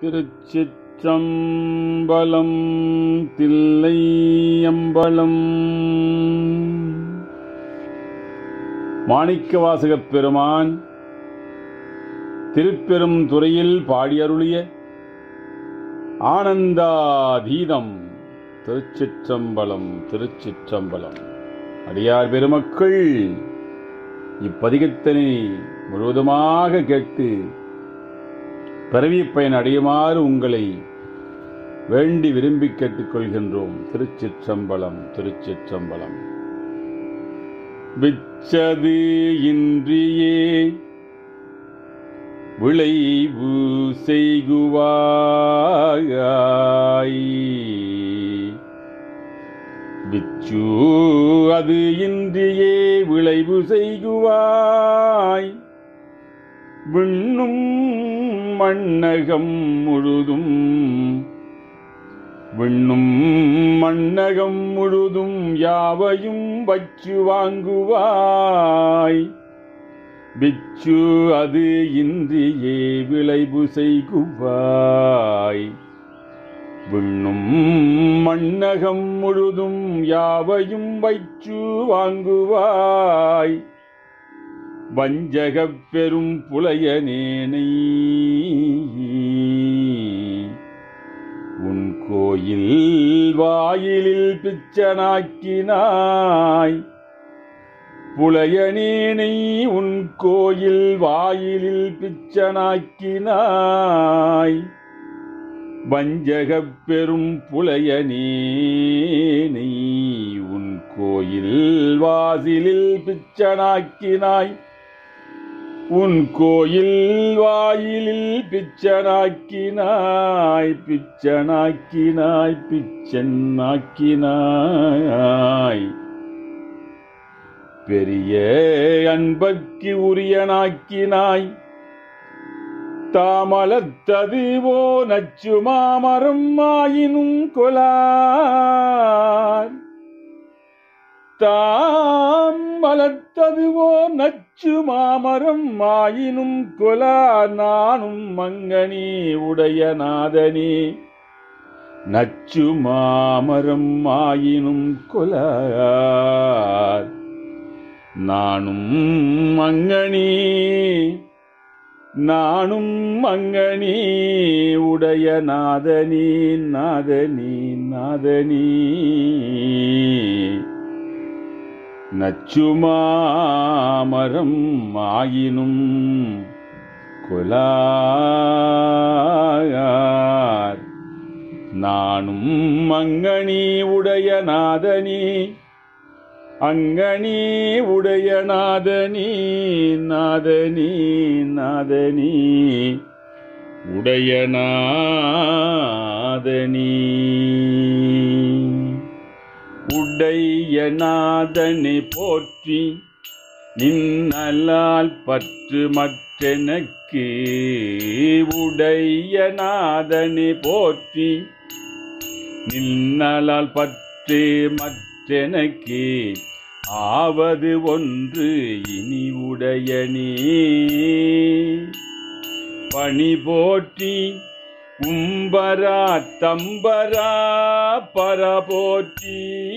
திருச்சிற்றம்பலம் தில்லையம்பலம் மாணிக்கவாசகப் பெருமான் திருப்பெரும் துறையில் பாடியருளிய ஆனந்தாதீதம் திருச்சிற்றம்பலம் திருச்சிற்றம்பலம் அடியார் பெருமக்கள் இப்பதிகத்தினை முழுவதுமாக கேட்டு பிறவிப் பயன் அடையுமாறு உங்களை வேண்டி விரும்பி கேட்டுக்கொள்கின்றோம் திருச்சிற்றம்பலம் திருச்சிற்றம்பலம் விச்சது இன்றியே விளைவு செய்குவாய் விச்சு அது இன்றியே விளைவு செய்குவாய் விண்ணும் மண்ணகம் முழுதும் விண்ணும் மண்ணகம் முழுதும் யாவையும் வச்சு வாங்குவாய் பிச்சு அது இன்றியே விளைவு செய்குவாய் விண்ணும் மண்ணகம் முழுதும் யாவையும் வைச்சு வாங்குவாய் வஞ்சகப் பெரும் புலையனேனை உன் கோயில் வாயிலில் பிச்சனாக்கினாய் புலையனேனை உன் கோயில் வாயிலில் பிச்சனாக்கினாய் வஞ்சகப் பெரும் புலையனேனை உன் கோயில் வாசிலில் பிச்சனாக்கினாய் உன் கோயில் வாயிலில் பிச்சனாக்கினாய் பிச்சனாக்கினாய் பிச்சனாக்கினாய் பெரிய அன்பர்க்கு உரியனாக்கினாய் தாமலத்ததுவோ நச்சு மாமரம் ஆயினும் கொலார் தாம் வளர்த்ததுவோ நச்சு மாமரம் ஆயினும் கொலா நானும் மங்கனி உடைய நாதனே நச்சு மாமரம் ஆயினும் கொலார் நானும் மங்கனி நானும் மங்கனி உடைய நாதனி நாதனி நாதனி நச்சுமாமரம் ஆயினும் கொலார் நானும் மங்கனி உடைய நாதனி அங்கனி உடைய நாதனி நாதனி நாதனி உடைய நாதனி உடைய நாதனை போற்றி நின்னலால் பற்று மற்றெனக்கு உடைய நாதனை போற்றி நின்னலால் பற்று மற்றெனக்கு ஆவது ஒன்று இனி உடையனே பணி போற்றி உம்பரா தம்பரா பர போற்றி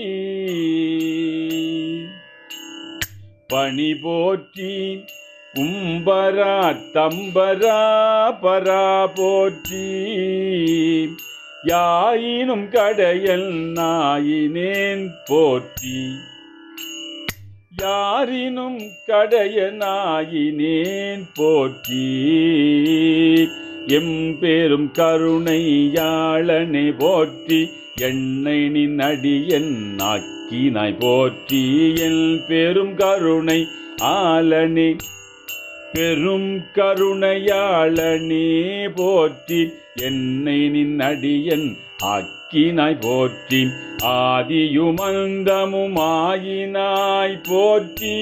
பணி போற்றி உம்பரா தம்பரா பரா போற்றி யாயினும் கடையல் நாயினேன் போற்றி யாரினும் கடைய நாயினேன் போற்றி எம்பெரும் கருணையாளனை போற்றி என்னை நின் அடியன் ஆக்கினாய் போற்றி என் பெரும் கருணை ஆளனே பெரும் கருணையாளனே போற்றி என்னை நின் அடியன் ஆக்கினாய் போற்றி ஆதியுமந்தமும் ஆயினாய் போற்றி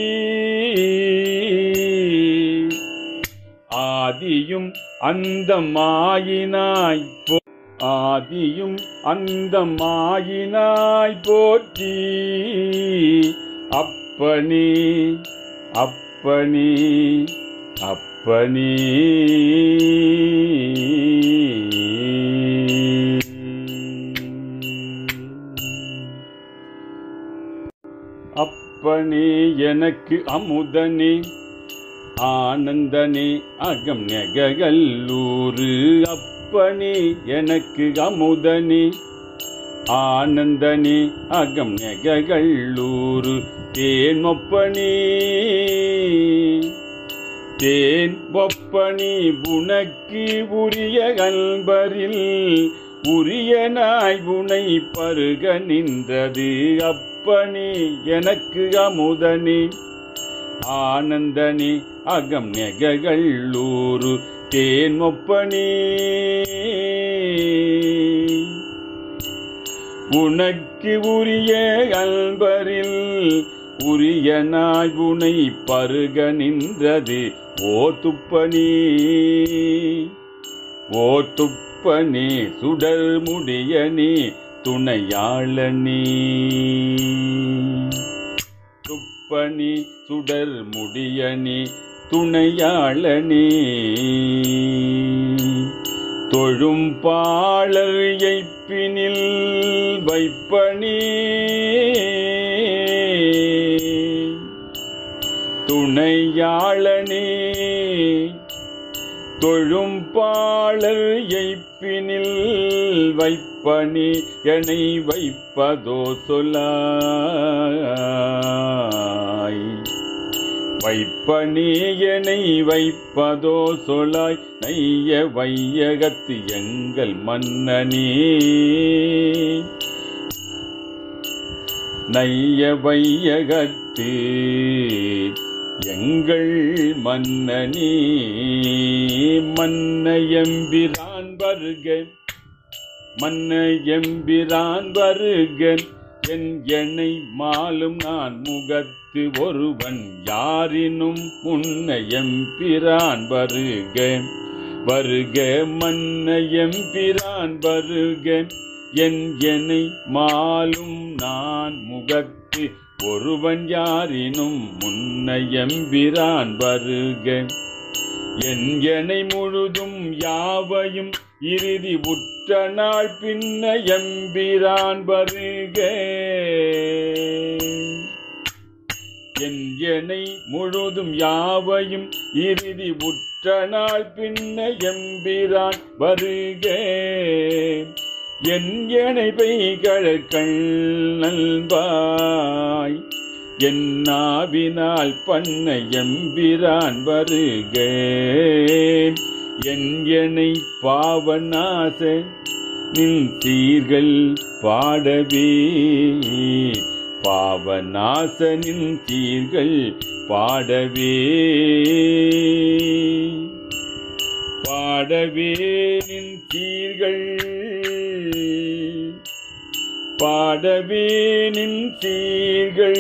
ஆதியும் அந்தமாயினாய் போ ஆதியும் அந்தமாயினாய் போற்றி அப்பனே அப்பனே அப்பனே ஒப்பனே எனக்கு அமுதனே ஆனந்தனே அகம் நெகல்லூரு அப்பனே எனக்கு அமுதனே ஆனந்தனே அகம் நெகல்லூரு தேன் ஒப்பனே தேன் ஒப்பனி உனக்கு உரிய அன்பரில் உரிய நாய் உனை பருக நின்றது அப்பனே எனக்கு அமுதனே ஆனந்தனே அகம் நெகல்லூரு தேன் ஒப்பனே உனக்கு உரிய அன்பரில் உரிய நாய் உனை பருக நின்றது ஓ துப்பனே ஓ துப்பனே சுடர் முடியனே துணையாளனே துப்பனி சுடர் முடியனே துணையாளனே தொழும் பாளர் எய்ப்பினில் வைப்பனே துணையாளனே தொழும் பாளர் எய்ப்பினில் வைப்பனே என்னை வைப்பதோ சொல்லாய் வைப்பனே என்னை வைப்பதோ சொலாய் நைய வையகத்து எங்கள் மன்னனே நைய வையகத்து எங்கள் மன்னனே மன்னையம்பிரான் வருக மன்னையம்பிரான் வருக என் எண்ணை மாலும் நான் முகத்து ஒருவன் யாரினும் முன்னையம்பிரான் வருக வருக மன்னையம்பிரான் வருக என் எனை மாலும் நான் முகத்து ஒருவன் யாரினும் முன்னையம்பிரான் வருக என் எனை முழுதும் யாவையும் இறுதி உற்ற நாள் பின்ன எம்பிரான் வருக என் எனை முழுதும் யாவையும் இறுதி உற்ற நாள் பின்ன எம்பிரான் வருக என் எனை பெய்கழற்கள் நல்வாய் என் நாவினால் பண்ண எம்பிரான் வருக என் எனை பாவநாச நின் சீர்கள் பாடவே பாவநாசனின் சீர்கள் பாடவே பாடவே நின் சீர்கள் பாடவே நின் சீர்கள்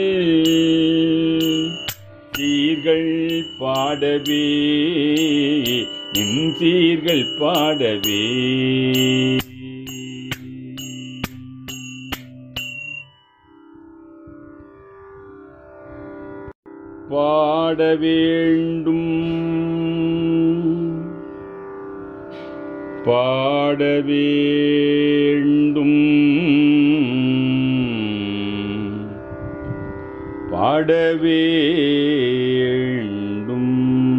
சீர்கள் பாடவே நின் சீர்கள் பாடவே பாட வேண்டும் பாட வேண்டும் பாட வேண்டும்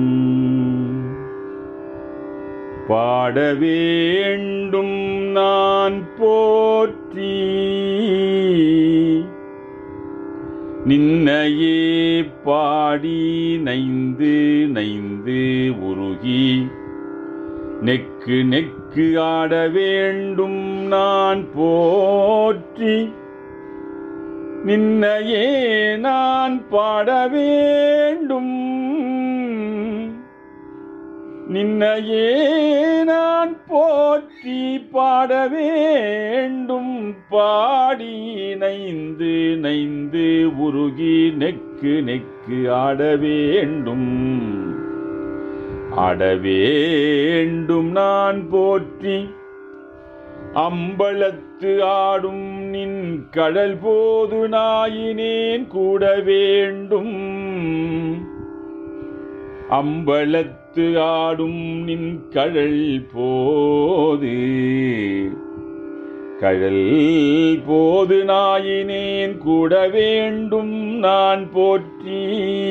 பாட வேண்டும் நான் போற்றி நின்னையே பாடி நைந்து நைந்து உருகி நெக்கு நெக்கு ஆட வேண்டும் நான் போற்றி நின்னையே நான் பாட வேண்டும் நின்னையே நான் போற்றி பாட வேண்டும் பாடி நைந்து நைந்து உருகி நெக்கு நெக்கு ஆட வேண்டும் ஆட வேண்டும் நான் போற்றி அம்பலத்து ஆடும் நின் கடல் போது நாயினேன் கூட வேண்டும் அம்பலத்து ஆடும் நின் கடல் போது கழல் போது நாயினேன் கூட வேண்டும் நான் போற்றி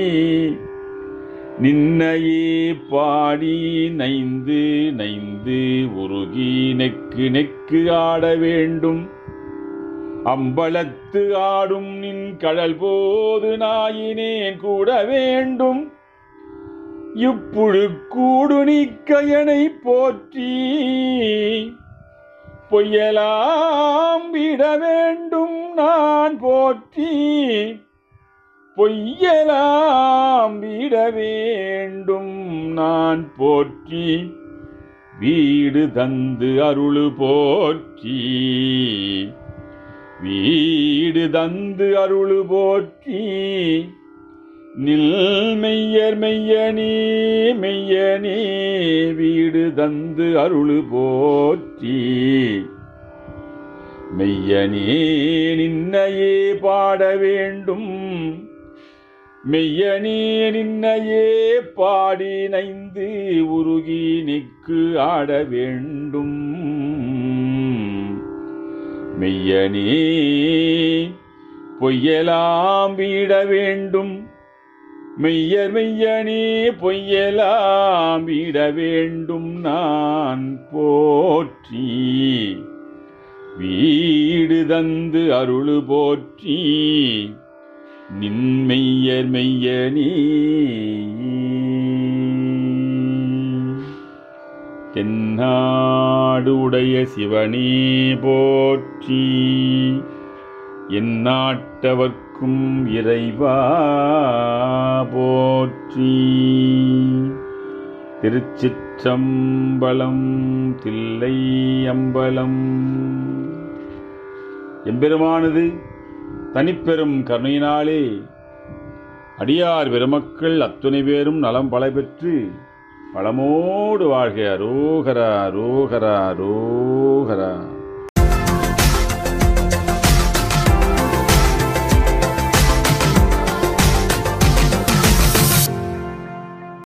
நின்னையே பாடி நைந்து நைந்து உருகி நெக்கு நெக்கு ஆட வேண்டும் அம்பலத்து ஆடும் நின் கடல் போது நாயினேன் கூட வேண்டும் இப்புழு கூடு நீக்கையனை போற்றி பொய்யலாம் விட வேண்டும் நான் போற்றி பொய்யலாம் விட வேண்டும் நான் போற்றி வீடு தந்து அருளு போற்றி வீடு தந்து அருளு போற்றி நில் மெய்யர் மெய்யனே மெய்யனே வீடு தந்து அருளு போற்றி மெய்யனே நின்னையே பாட வேண்டும் மெய்யனே நின்னையே பாடி நைந்து உருகி நிற்கு ஆட வேண்டும் மெய்யனே பொய்யலாம் வீட வேண்டும் மெய்யர் மெய்யனே பொய்யலாம் வீட வேண்டும் நான் போற்றி வீடு தந்து அருளு போற்றி நின்மெய்யர் மெய்யனே தென்னாடு உடைய சிவனே போற்றி எந்நாட்டவர்க்கும் இறைவா போற்றி திருச்சிற்றம்பலம் தில்லை அம்பலம் எம்பெருமானது தனிப்பெரும் கருணையினாலே அடியார் பெருமக்கள் அத்துணை பேரும் நலம் பல பெற்று பழமோடு வாழ்க ரோகரா ரோகரா ரோகரா